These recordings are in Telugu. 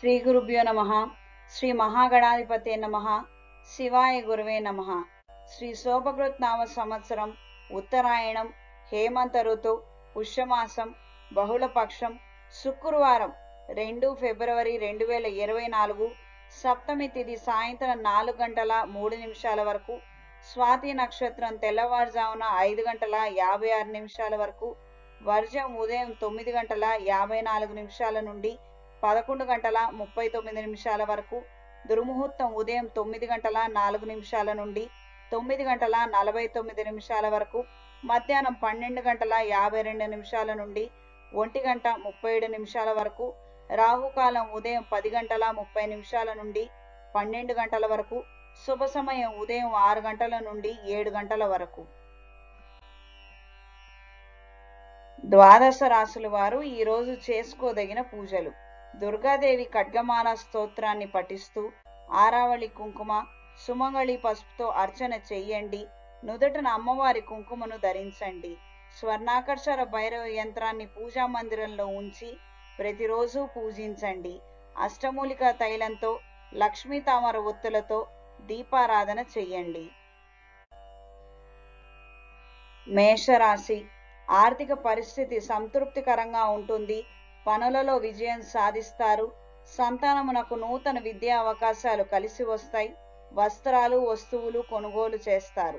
శ్రీ గురుభ్యో నమ శ్రీ మహాగణాధిపతే నమ శివాయ గురువే నమ శ్రీ శోభకృత్ నామ సంవత్సరం ఉత్తరాయణం హేమంత ఋతు పుష్యమాసం బహుళపక్షం శుక్రవారం రెండు ఫిబ్రవరి రెండు వేల ఇరవై నాలుగు సప్తమి తిథి సాయంత్రం నాలుగు గంటల మూడు నిమిషాల వరకు స్వాతి నక్షత్రం తెల్లవారుజామున ఐదు గంటల యాభై ఆరు నిమిషాల వరకు వర్జం ఉదయం తొమ్మిది గంటల యాభై నాలుగు నిమిషాల నుండి పదకొండు గంటల ముప్పై తొమ్మిది నిమిషాల వరకు దుర్ముహూర్తం ఉదయం తొమ్మిది గంటల నాలుగు నిమిషాల నుండి తొమ్మిది గంటల నలభై తొమ్మిది నిమిషాల వరకు మధ్యాహ్నం పన్నెండు గంటల యాభై రెండు నిమిషాల నుండి ఒంటి గంట ముప్పై ఏడు నిమిషాల వరకు రాహుకాలం ఉదయం పది గంటల ముప్పై నిమిషాల నుండి పన్నెండు గంటల వరకు శుభ సమయం ఉదయం ఆరు గంటల నుండి ఏడు గంటల వరకు ద్వాదశ రాశుల వారు ఈ రోజు చేసుకోదగిన పూజలు దుర్గాదేవి ఖడ్గమాల స్తోత్రాన్ని పఠిస్తూ ఆరావళి కుంకుమ సుమంగళి పసుపుతో అర్చన చెయ్యండి నుదుటన అమ్మవారి కుంకుమను ధరించండి స్వర్ణాకర్షర భైరవ యంత్రాన్ని పూజా మందిరంలో ఉంచి ప్రతిరోజు పూజించండి అష్టమూలిక తైలంతో లక్ష్మీ తామర ఒత్తులతో దీపారాధన చెయ్యండి మేషరాశి ఆర్థిక పరిస్థితి సంతృప్తికరంగా ఉంటుంది పనులలో విజయం సాధిస్తారు సంతానమునకు నూతన విద్యా అవకాశాలు కలిసి వస్తాయి వస్త్రాలు వస్తువులు కొనుగోలు చేస్తారు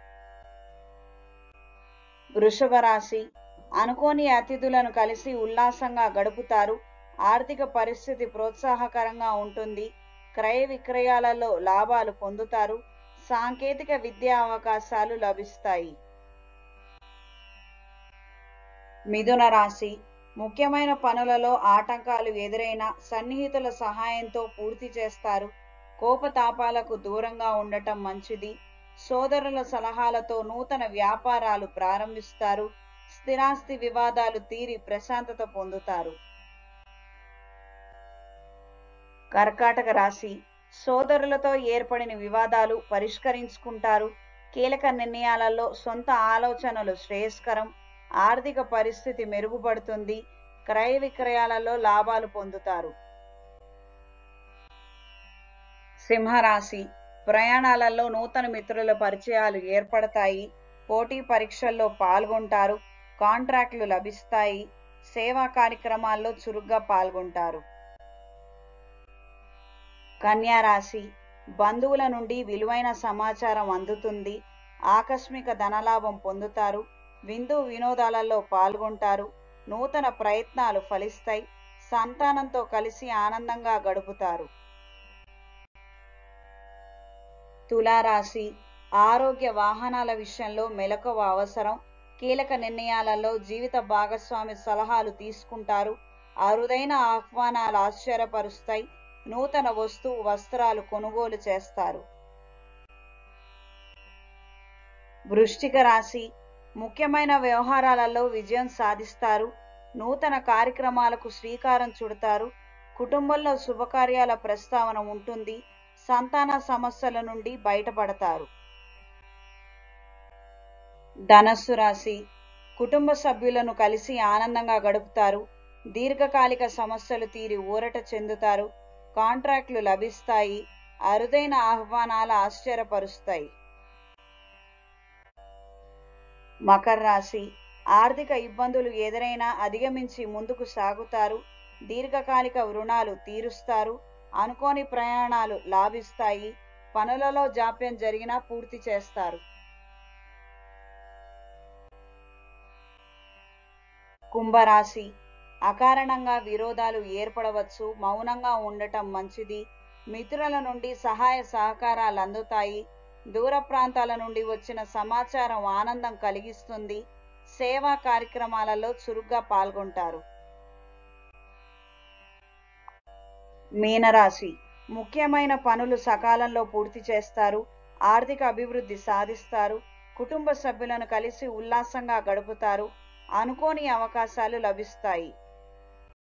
వృషభ రాశి అనుకోని అతిథులను కలిసి ఉల్లాసంగా గడుపుతారు ఆర్థిక పరిస్థితి ప్రోత్సాహకరంగా ఉంటుంది క్రయ విక్రయాలలో లాభాలు పొందుతారు సాంకేతిక విద్యా అవకాశాలు లభిస్తాయి మిథున రాశి ముఖ్యమైన పనులలో ఆటంకాలు ఎదురైన సన్నిహితుల సహాయంతో పూర్తి చేస్తారు కోపతాపాలకు దూరంగా ఉండటం మంచిది సోదరుల సలహాలతో నూతన వ్యాపారాలు ప్రారంభిస్తారు స్థిరాస్తి వివాదాలు తీరి ప్రశాంతత పొందుతారు కర్కాటక రాశి సోదరులతో ఏర్పడిన వివాదాలు పరిష్కరించుకుంటారు కీలక నిర్ణయాలలో సొంత ఆలోచనలు శ్రేయస్కరం ఆర్థిక పరిస్థితి మెరుగుపడుతుంది క్రయ విక్రయాలలో లాభాలు పొందుతారు సింహరాశి ప్రయాణాలలో నూతన మిత్రుల పరిచయాలు ఏర్పడతాయి పోటీ పరీక్షల్లో పాల్గొంటారు కాంట్రాక్టులు లభిస్తాయి సేవా కార్యక్రమాల్లో చురుగ్గా పాల్గొంటారు కన్యా రాశి బంధువుల నుండి విలువైన సమాచారం అందుతుంది ఆకస్మిక ధనలాభం పొందుతారు విందు వినోదాలలో పాల్గొంటారు నూతన ప్రయత్నాలు ఫలిస్తాయి సంతానంతో కలిసి ఆనందంగా గడుపుతారు తులారాశి ఆరోగ్య వాహనాల విషయంలో మెలకువ అవసరం కీలక నిర్ణయాలలో జీవిత భాగస్వామి సలహాలు తీసుకుంటారు అరుదైన ఆహ్వానాలు ఆశ్చర్యపరుస్తాయి నూతన వస్తు వస్త్రాలు కొనుగోలు చేస్తారు వృష్టిక రాశి ముఖ్యమైన వ్యవహారాలలో విజయం సాధిస్తారు నూతన కార్యక్రమాలకు శ్రీకారం చుడతారు కుటుంబంలో శుభకార్యాల ప్రస్తావన ఉంటుంది సంతాన సమస్యల నుండి బయటపడతారు ధనస్సు రాశి కుటుంబ సభ్యులను కలిసి ఆనందంగా గడుపుతారు దీర్ఘకాలిక సమస్యలు తీరి ఊరట చెందుతారు కాంట్రాక్టులు లభిస్తాయి అరుదైన ఆహ్వానాలు ఆశ్చర్యపరుస్తాయి మకర రాశి ఆర్థిక ఇబ్బందులు ఎదురైనా అధిగమించి ముందుకు సాగుతారు దీర్ఘకాలిక రుణాలు తీరుస్తారు అనుకోని ప్రయాణాలు లాభిస్తాయి పనులలో జాప్యం జరిగినా పూర్తి చేస్తారు కుంభరాశి అకారణంగా విరోధాలు ఏర్పడవచ్చు మౌనంగా ఉండటం మంచిది మిత్రుల నుండి సహాయ సహకారాలు అందుతాయి దూర ప్రాంతాల నుండి వచ్చిన సమాచారం ఆనందం కలిగిస్తుంది సేవా కార్యక్రమాలలో చురుగ్గా పాల్గొంటారు మీనరాశి ముఖ్యమైన పనులు సకాలంలో పూర్తి చేస్తారు ఆర్థిక అభివృద్ధి సాధిస్తారు కుటుంబ సభ్యులను కలిసి ఉల్లాసంగా గడుపుతారు అనుకోని అవకాశాలు లభిస్తాయి